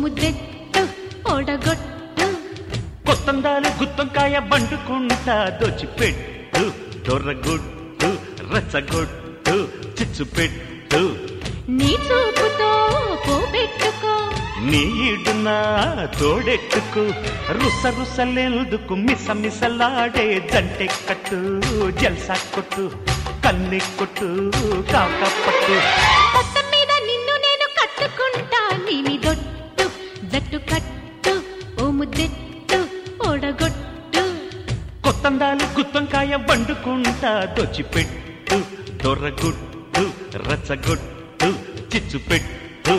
ముద్దెట్టు ఓడగొట్టు కొత్తందాలు గుత్తంకాయ బండుకుంటా దోచిపెట్టు దొర్రగొట్టు రచ్చగొట్టు చిచ్చు పెట్టు నీ చూపుతో పోబెట్టుకో నీ ఈడునా తోడెట్టుకు రుస రుసలెందుకు మిస మిసలాడే జంటె కట్టు జల్సా కొట్టు కన్నె కొట్టు కాకపట్టు మొత్తం మీద నిన్ను నేను కట్టుకుంటా నీమి దొట్టు జట్టు కట్టు ఓ ముద్దెట్టు ఓడగొట్టు కొత్తందాలు గుత్తంకాయ బండుకుంటా దోచిపెట్టు దొర్రగొట్టు రచ్చగొట్టు చిచ్చు పెట్టు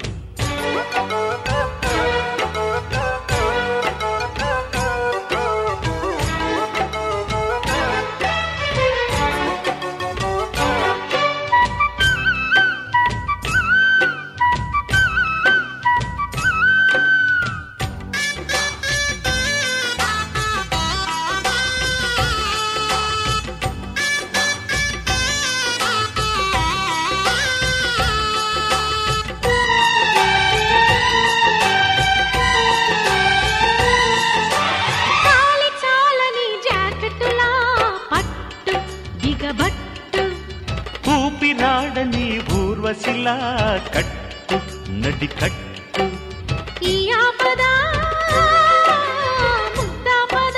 కాలి చాలని జాకెట్టులా పట్టు దిగబట్టు ఊపిరాడని ఊర్వశిలా కట్టు నడి కట్టు ఈ ఆపద ముద్దాపద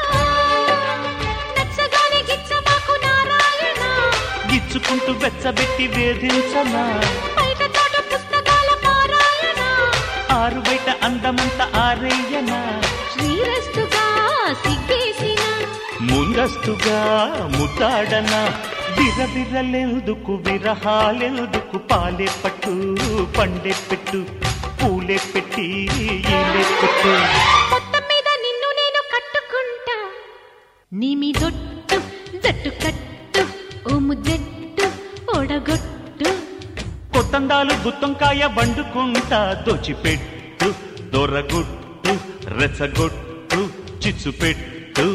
నచ్చగానే గిచ్చమాకు నారాయణ గిచ్చుకుంటూ వెచ్చబెట్టి వేధించనా బయట చోట పుస్తకాల పారాయణ ఆరు బయట అందమంత ఆరేయనా శ్రీరస్తుగా సిగ్గేసిన ముందస్తుగా ముద్దాడనా విరవిరలెందుకు విరహాలెందుకు పాలే పట్టు పండే పెట్టు పూలే పెట్టి ఈలే పెట్టు మొత్తం మీద నిన్ను నేను కట్టుకుంటా నీ మీ దొట్టు జట్టు కట్టు ఓ ముద్దెట్టు ఓడగొట్టు కొత్తందాలు గుత్తంకాయ బండుకుంటా దోచిపెట్టు దొరగొట్టు రెచ్చగొట్టు చిచ్చు పెట్టు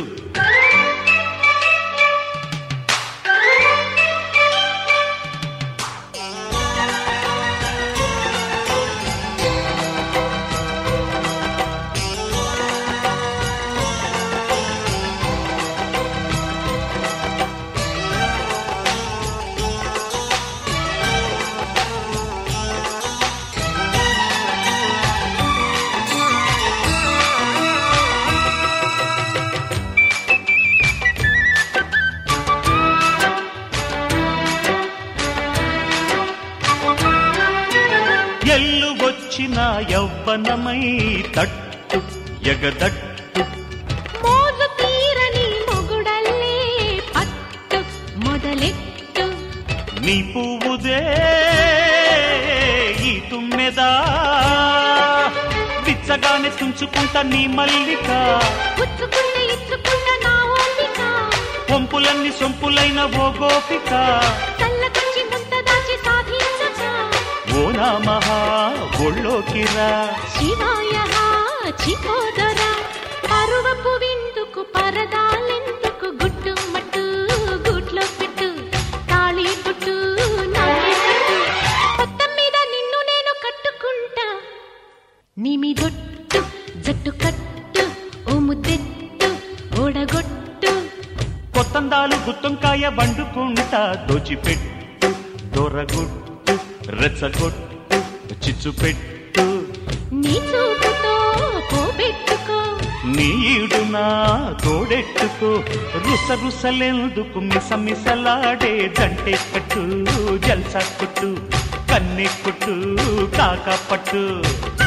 ఎల్లు వచ్చిన యవ్వనమై తట్టు ఎగదట్టు మోజు తీరని మొగుడల్లే పట్టు మొదలెట్టు నీ పువ్వుదే ఈ తుమ్మెదా పిచ్చగానే తుంచుకుంటా నీ మల్లిక పుచ్చుకుంటే ఇచ్చుకుంట నా ఓపిక వంపులన్నీ సొంపులైన ఓ గోపిక చల్లకొచ్చి ముంత దాచి సాధించక ఓ నామహా ఒళ్ళోకి రా శివాయ చికోదర పరువపు విందుకు పరదాలెందుకు గుట్టు మట్టు గుట్లో పెట్టు తాళి గుట్టు నాకే పెట్టు మొత్తం మీద నిన్ను నేను కట్టుకుంటా నీ మీ దొట్టు జట్టు కట్టు ఓ ముద్దెట్టు ఓడగొట్టు కొత్తందాలు గుత్తంకాయ వండుకుంటా దోచిపెట్టు దొరగొట్టు రెచ్చగొట్టు చిచ్చు పెట్టు నీ చూపుతో పోబెట్టుకో నీ ఈడునా తోడెట్టుకో రుస రుసలెందుకు మిస మిసలాడే జంటే కట్టు జల్సా కొట్టు కన్నె కొట్టు కాకా పట్టు